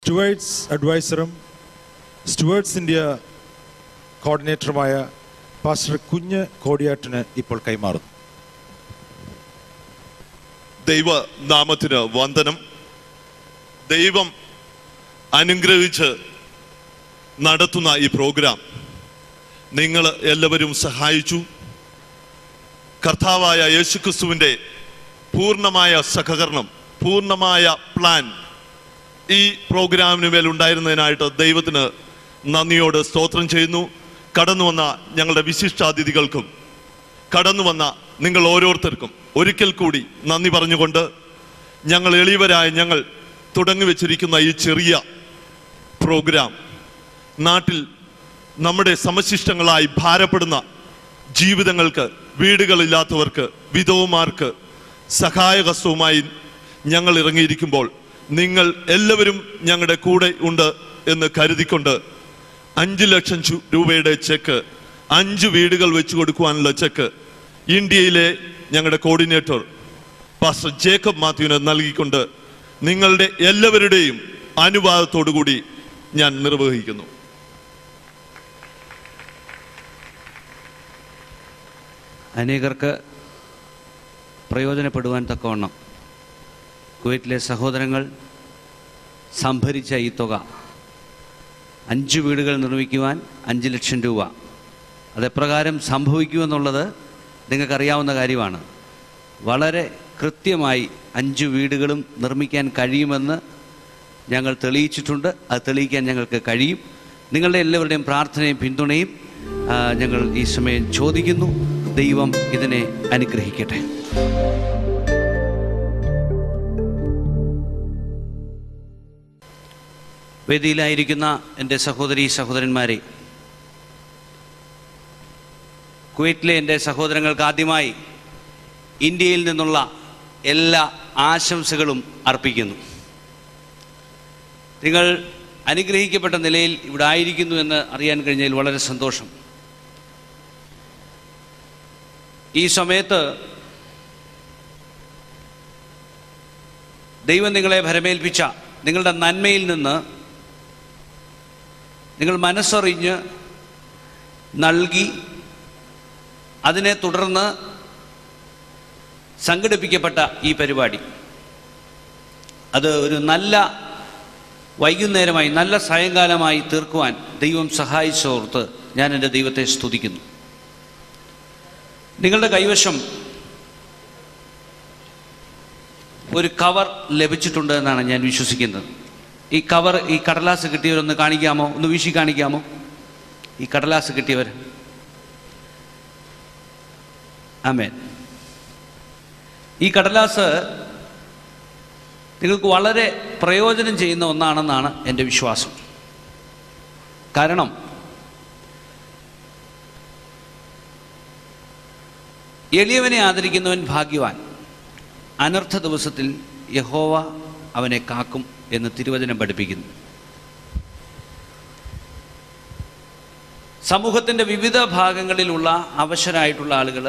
സ്റ്റുവേർട്സ് അഡ്വൈസറും സ്റ്റുവേർട്സ് India കോർഡിനേറ്ററുമായ pastor കുഞ്ഞ് കോടിയാട്ടിന് ഇപ്പോൾ കൈമാറുന്നു ദൈവ നാമത്തിന് വന്ദനം ദൈവം അനുഗ്രഹിച്ച് നടത്തുന്ന ഈ പ്രോഗ്രാം നിങ്ങൾ എല്ലാവരും സഹായിച്ചു കർത്താവായ യേശുക്രിസ്തുവിൻ്റെ പൂർണ്ണമായ സഹകരണം പൂർണ്ണമായ പ്ലാൻ ഈ പ്രോഗ്രാമിന് മേൽ ഉണ്ടായിരുന്നതിനായിട്ട് ദൈവത്തിന് നന്ദിയോട് സ്തോത്രം ചെയ്യുന്നു കടന്നു വന്ന ഞങ്ങളുടെ വിശിഷ്ടാതിഥികൾക്കും കടന്നു വന്ന നിങ്ങൾ ഓരോരുത്തർക്കും ഒരിക്കൽ കൂടി നന്ദി പറഞ്ഞുകൊണ്ട് ഞങ്ങൾ എളിയവരായ ഞങ്ങൾ തുടങ്ങി വെച്ചിരിക്കുന്ന ഈ ചെറിയ പ്രോഗ്രാം നാട്ടിൽ നമ്മുടെ സമശിഷ്ടങ്ങളായി ഭാരപ്പെടുന്ന ജീവിതങ്ങൾക്ക് വീടുകളില്ലാത്തവർക്ക് വിധവമാർക്ക് സഹായഹസ്തവുമായി ഞങ്ങൾ ഇറങ്ങിയിരിക്കുമ്പോൾ നിങ്ങൾ എല്ലാവരും ഞങ്ങളുടെ കൂടെ ഉണ്ട് എന്ന് കരുതിക്കൊണ്ട് അഞ്ച് ലക്ഷം ചു- രൂപയുടെ ചെക്ക് അഞ്ച് വീടുകൾ വെച്ചു കൊടുക്കുവാനുള്ള ചെക്ക് ഇന്ത്യയിലെ ഞങ്ങളുടെ കോർഡിനേറ്റർ പാസ്റ്റർ ജേക്കബ് മാത്യുവിന് നൽകിക്കൊണ്ട് നിങ്ങളുടെ എല്ലാവരുടെയും അനുവാദത്തോടുകൂടി ഞാൻ നിർവഹിക്കുന്നു അനേകർക്ക് പ്രയോജനപ്പെടുവാൻ തക്കവണ്ണം കുവൈറ്റിലെ സഹോദരങ്ങൾ സംഭരിച്ച ഈ തുക അഞ്ച് വീടുകൾ നിർമ്മിക്കുവാൻ അഞ്ച് ലക്ഷം രൂപ അതെപ്രകാരം സംഭവിക്കുമെന്നുള്ളത് നിങ്ങൾക്കറിയാവുന്ന കാര്യമാണ് വളരെ കൃത്യമായി അഞ്ച് വീടുകളും നിർമ്മിക്കാൻ കഴിയുമെന്ന് ഞങ്ങൾ തെളിയിച്ചിട്ടുണ്ട് അത് തെളിയിക്കാൻ ഞങ്ങൾക്ക് കഴിയും നിങ്ങളുടെ എല്ലാവരുടെയും പ്രാർത്ഥനയും പിന്തുണയും ആ, ഞങ്ങൾ ഈ സമയം ചോദിക്കുന്നു ദൈവം ഇതിനെ അനുഗ്രഹിക്കട്ടെ വേദിയിലായിരിക്കുന്ന എൻ്റെ സഹോദരി സഹോദരന്മാരെ കുവൈറ്റിലെ എൻ്റെ സഹോദരങ്ങൾക്ക് ആദ്യമായി ഇന്ത്യയിൽ നിന്നുള്ള എല്ലാ ആശംസകളും അർപ്പിക്കുന്നു നിങ്ങൾ അനുഗ്രഹിക്കപ്പെട്ട നിലയിൽ ഇവിടെ ആയിരിക്കുന്നു എന്ന് അറിയാൻ കഴിഞ്ഞതിൽ വളരെ സന്തോഷം ഈ സമയത്ത് ദൈവം നിങ്ങളെ ഭരമേൽപ്പിച്ച നിങ്ങളുടെ നന്മയിൽ നിന്ന് നിങ്ങൾ മനസ്സറിഞ്ഞ് നൽകി അതിനെ തുടർന്ന് സംഘടിപ്പിക്കപ്പെട്ട ഈ പരിപാടി അത് ഒരു നല്ല വൈകുന്നേരമായി നല്ല സായങ്കാലമായി തീർക്കുവാൻ ദൈവം സഹായിച്ചോർത്ത് ഞാൻ എൻ്റെ ദൈവത്തെ സ്തുതിക്കുന്നു നിങ്ങളുടെ കൈവശം ഒരു കവർ ലഭിച്ചിട്ടുണ്ട് എന്നാണ് ഞാൻ വിശ്വസിക്കുന്നത് ഈ കവർ ഈ കടലാസ് കിട്ടിയവരൊന്ന് കാണിക്കാമോ ഒന്ന് വീശി കാണിക്കാമോ ഈ കടലാസ് കിട്ടിയവർ ആമേൻ ഈ കടലാസ് നിങ്ങൾക്ക് വളരെ പ്രയോജനം ചെയ്യുന്ന ഒന്നാണെന്നാണ് എൻ്റെ വിശ്വാസം കാരണം എളിയവനെ ആദരിക്കുന്നവൻ ഭാഗ്യവാൻ അനർത്ഥ ദിവസത്തിൽ യഹോവ അവനെ കാക്കും എന്ന് തിരുവചനം പഠിപ്പിക്കുന്നു സമൂഹത്തിൻ്റെ വിവിധ ഭാഗങ്ങളിലുള്ള അവശരായിട്ടുള്ള ആളുകൾ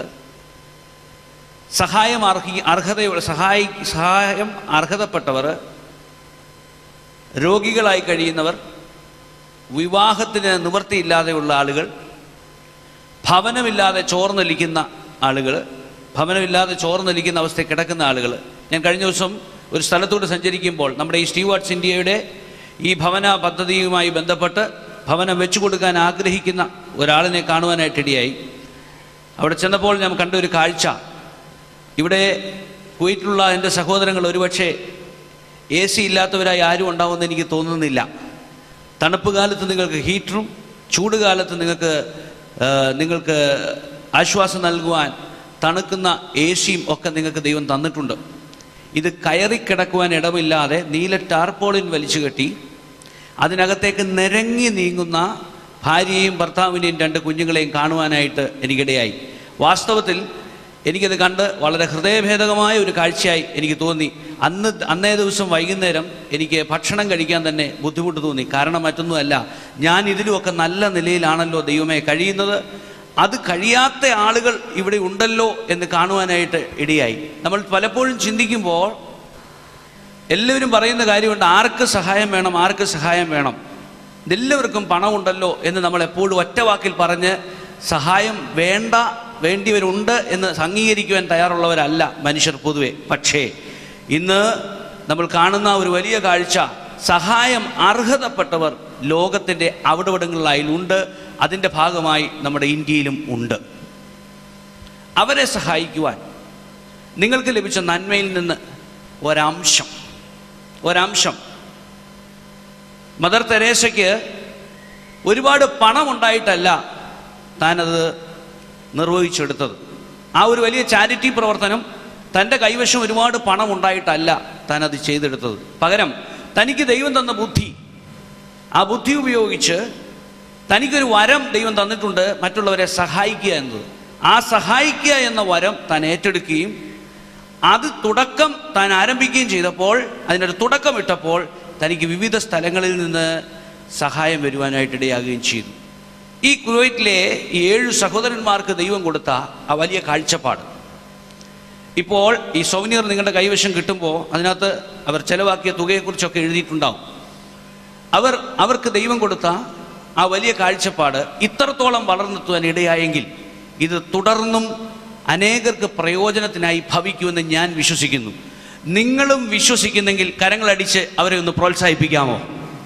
സഹായം അർഹി അർഹതയുള്ള സഹായി സഹായം അർഹതപ്പെട്ടവർ രോഗികളായി കഴിയുന്നവർ വിവാഹത്തിന് നിവൃത്തിയില്ലാതെയുള്ള ആളുകൾ ഭവനമില്ലാതെ ചോർന്നൊലിക്കുന്ന ആളുകൾ ഭവനമില്ലാതെ ചോർന്നൊലിക്കുന്ന അവസ്ഥയിൽ കിടക്കുന്ന ആളുകൾ ഞാൻ കഴിഞ്ഞ ദിവസം ഒരു സ്ഥലത്തൂടെ സഞ്ചരിക്കുമ്പോൾ നമ്മുടെ ഈ സ്റ്റീവാർട്സ് ഇന്ത്യയുടെ ഈ ഭവന പദ്ധതിയുമായി ബന്ധപ്പെട്ട് ഭവനം വെച്ചു കൊടുക്കാൻ ആഗ്രഹിക്കുന്ന ഒരാളിനെ കാണുവാനായിട്ടിടയായി അവിടെ ചെന്നപ്പോൾ ഞാൻ കണ്ട ഒരു കാഴ്ച ഇവിടെ കുവൈറ്റിലുള്ള എൻ്റെ സഹോദരങ്ങൾ ഒരുപക്ഷെ എ സി ഇല്ലാത്തവരായി ആരും ഉണ്ടാവുമെന്ന് എനിക്ക് തോന്നുന്നില്ല തണുപ്പ് കാലത്ത് നിങ്ങൾക്ക് ഹീറ്ററും ചൂട് കാലത്ത് നിങ്ങൾക്ക് ആ, നിങ്ങൾക്ക് ആശ്വാസം നൽകുവാൻ തണുക്കുന്ന എ സിയും ഒക്കെ നിങ്ങൾക്ക് ദൈവം തന്നിട്ടുണ്ട് ഇത് കയറിക്കിടക്കുവാൻ ഇടമില്ലാതെ നീല ടാർപോളിൻ വലിച്ചു കെട്ടി അതിനകത്തേക്ക് നിരങ്ങി നീങ്ങുന്ന ഭാര്യയെയും ഭർത്താവിനെയും രണ്ട് കുഞ്ഞുങ്ങളെയും കാണുവാനായിട്ട് എനിക്കിടയായി വാസ്തവത്തിൽ എനിക്കത് കണ്ട് വളരെ ഹൃദയഭേദകമായ ഒരു കാഴ്ചയായി എനിക്ക് തോന്നി അന്ന് അന്നേ ദിവസം വൈകുന്നേരം എനിക്ക് ഭക്ഷണം കഴിക്കാൻ തന്നെ ബുദ്ധിമുട്ട് തോന്നി കാരണം മറ്റൊന്നുമല്ല ഞാൻ ഇതിലുമൊക്കെ നല്ല നിലയിലാണല്ലോ ദൈവമേ കഴിയുന്നത് അത് കഴിയാത്ത ആളുകൾ ഇവിടെ ഉണ്ടല്ലോ എന്ന് കാണുവാനായിട്ട് ഇടയായി നമ്മൾ പലപ്പോഴും ചിന്തിക്കുമ്പോൾ എല്ലാവരും പറയുന്ന കാര്യമുണ്ട് ആർക്ക് സഹായം വേണം ആർക്ക് സഹായം വേണം എല്ലാവർക്കും പണമുണ്ടല്ലോ എന്ന് നമ്മൾ എപ്പോഴും ഒറ്റ വാക്കിൽ പറഞ്ഞ് സഹായം വേണ്ട വേണ്ടിയവരുണ്ട് എന്ന് അംഗീകരിക്കുവാൻ തയ്യാറുള്ളവരല്ല മനുഷ്യർ പൊതുവെ പക്ഷേ ഇന്ന് നമ്മൾ കാണുന്ന ഒരു വലിയ കാഴ്ച സഹായം അർഹതപ്പെട്ടവർ ലോകത്തിൻ്റെ അവിടവിടങ്ങളിലായിലുണ്ട് അതിൻ്റെ ഭാഗമായി നമ്മുടെ ഇന്ത്യയിലും ഉണ്ട് അവരെ സഹായിക്കുവാൻ നിങ്ങൾക്ക് ലഭിച്ച നന്മയിൽ നിന്ന് ഒരംശം ഒരംശം മദർ തെരേസയ്ക്ക് ഒരുപാട് പണമുണ്ടായിട്ടല്ല താനത് നിർവഹിച്ചെടുത്തത് ആ ഒരു വലിയ ചാരിറ്റി പ്രവർത്തനം തൻ്റെ കൈവശം ഒരുപാട് പണം ഉണ്ടായിട്ടല്ല താൻ അത് ചെയ്തെടുത്തത് പകരം തനിക്ക് ദൈവം തന്ന ബുദ്ധി ആ ബുദ്ധി ഉപയോഗിച്ച് തനിക്കൊരു വരം ദൈവം തന്നിട്ടുണ്ട് മറ്റുള്ളവരെ സഹായിക്കുക എന്നത് ആ സഹായിക്കുക എന്ന വരം താൻ ഏറ്റെടുക്കുകയും അത് തുടക്കം താൻ ആരംഭിക്കുകയും ചെയ്തപ്പോൾ അതിനൊരു തുടക്കം ഇട്ടപ്പോൾ തനിക്ക് വിവിധ സ്ഥലങ്ങളിൽ നിന്ന് സഹായം വരുവാനായിട്ട് ഇടയാകുകയും ചെയ്തു ഈ കുവൈറ്റിലെ ഈ ഏഴ് സഹോദരന്മാർക്ക് ദൈവം കൊടുത്ത ആ വലിയ കാഴ്ചപ്പാട് ഇപ്പോൾ ഈ സൗനിയർ നിങ്ങളുടെ കൈവശം കിട്ടുമ്പോൾ അതിനകത്ത് അവർ ചെലവാക്കിയ തുകയെക്കുറിച്ചൊക്കെ എഴുതിയിട്ടുണ്ടാവും അവർ അവർക്ക് ദൈവം കൊടുത്ത ആ വലിയ കാഴ്ചപ്പാട് ഇത്രത്തോളം വളർന്നെത്തുവാൻ ഇടയായെങ്കിൽ ഇത് തുടർന്നും അനേകർക്ക് പ്രയോജനത്തിനായി ഭവിക്കുമെന്ന് ഞാൻ വിശ്വസിക്കുന്നു നിങ്ങളും വിശ്വസിക്കുന്നെങ്കിൽ കരങ്ങളടിച്ച് അവരെ ഒന്ന് പ്രോത്സാഹിപ്പിക്കാമോ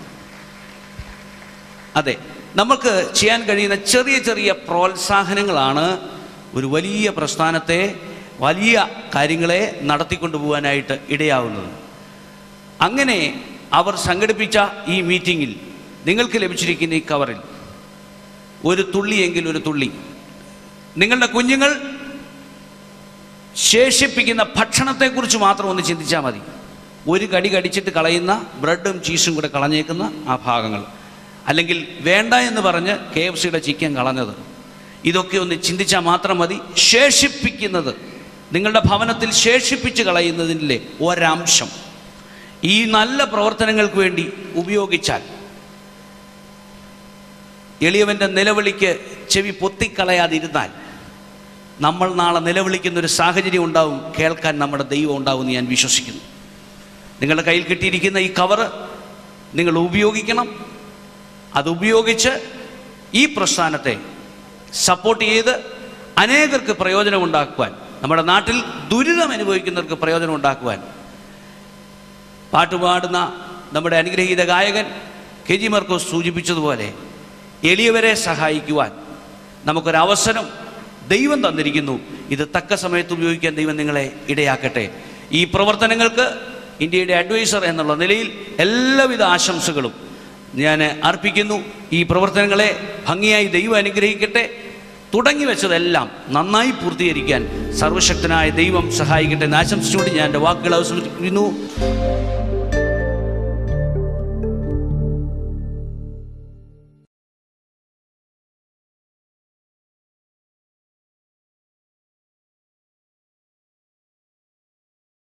അതെ നമുക്ക് ചെയ്യാൻ കഴിയുന്ന ചെറിയ ചെറിയ പ്രോത്സാഹനങ്ങളാണ് ഒരു വലിയ പ്രസ്ഥാനത്തെ വലിയ കാര്യങ്ങളെ നടത്തിക്കൊണ്ടുപോകാനായിട്ട് ഇടയാവുന്നത് അങ്ങനെ അവർ സംഘടിപ്പിച്ച ഈ മീറ്റിങ്ങിൽ നിങ്ങൾക്ക് ലഭിച്ചിരിക്കുന്ന ഈ കവറിൽ ഒരു തുള്ളിയെങ്കിൽ ഒരു തുള്ളി നിങ്ങളുടെ കുഞ്ഞുങ്ങൾ ശേഷിപ്പിക്കുന്ന ഭക്ഷണത്തെക്കുറിച്ച് മാത്രം ഒന്ന് ചിന്തിച്ചാൽ മതി ഒരു കടി കടിച്ചിട്ട് കളയുന്ന ബ്രെഡും ചീസും കൂടെ കളഞ്ഞേക്കുന്ന ആ ഭാഗങ്ങൾ അല്ലെങ്കിൽ വേണ്ട എന്ന് പറഞ്ഞ് കെ എഫ് സിയുടെ ചിക്കൻ കളഞ്ഞത് ഇതൊക്കെ ഒന്ന് ചിന്തിച്ചാൽ മാത്രം മതി ശേഷിപ്പിക്കുന്നത് നിങ്ങളുടെ ഭവനത്തിൽ ശേഷിപ്പിച്ച് കളയുന്നതിൻ്റെ ഒരംശം ഈ നല്ല പ്രവർത്തനങ്ങൾക്ക് വേണ്ടി ഉപയോഗിച്ചാൽ എളിയവൻ്റെ നിലവിളിക്ക് ചെവി പൊത്തിക്കളയാതിരുന്നാൽ നമ്മൾ നാളെ നിലവിളിക്കുന്ന ഒരു സാഹചര്യം ഉണ്ടാവും കേൾക്കാൻ നമ്മുടെ ദൈവം ഉണ്ടാവും എന്ന് ഞാൻ വിശ്വസിക്കുന്നു നിങ്ങളുടെ കയ്യിൽ കിട്ടിയിരിക്കുന്ന ഈ കവറ് നിങ്ങൾ ഉപയോഗിക്കണം അത് ഉപയോഗിച്ച് ഈ പ്രസ്ഥാനത്തെ സപ്പോർട്ട് ചെയ്ത് അനേകർക്ക് പ്രയോജനം ഉണ്ടാക്കുവാൻ നമ്മുടെ നാട്ടിൽ ദുരിതം അനുഭവിക്കുന്നവർക്ക് പ്രയോജനം ഉണ്ടാക്കുവാൻ പാട്ടുപാടുന്ന നമ്മുടെ അനുഗ്രഹീത ഗായകൻ കെ ജി മർക്കോസ് സൂചിപ്പിച്ചതുപോലെ എളിയവരെ സഹായിക്കുവാൻ നമുക്കൊരവസരം ദൈവം തന്നിരിക്കുന്നു ഇത് തക്ക സമയത്ത് ഉപയോഗിക്കാൻ ദൈവം നിങ്ങളെ ഇടയാക്കട്ടെ ഈ പ്രവർത്തനങ്ങൾക്ക് ഇന്ത്യയുടെ അഡ്വൈസർ എന്നുള്ള നിലയിൽ എല്ലാവിധ ആശംസകളും ഞാൻ അർപ്പിക്കുന്നു ഈ പ്രവർത്തനങ്ങളെ ഭംഗിയായി ദൈവം അനുഗ്രഹിക്കട്ടെ തുടങ്ങി വെച്ചതെല്ലാം നന്നായി പൂർത്തീകരിക്കാൻ സർവശക്തനായ ദൈവം സഹായിക്കട്ടെ എന്ന് ആശംസിച്ചുകൊണ്ട് ഞാൻ എൻ്റെ വാക്കുകൾ അവസാനിപ്പിക്കുന്നു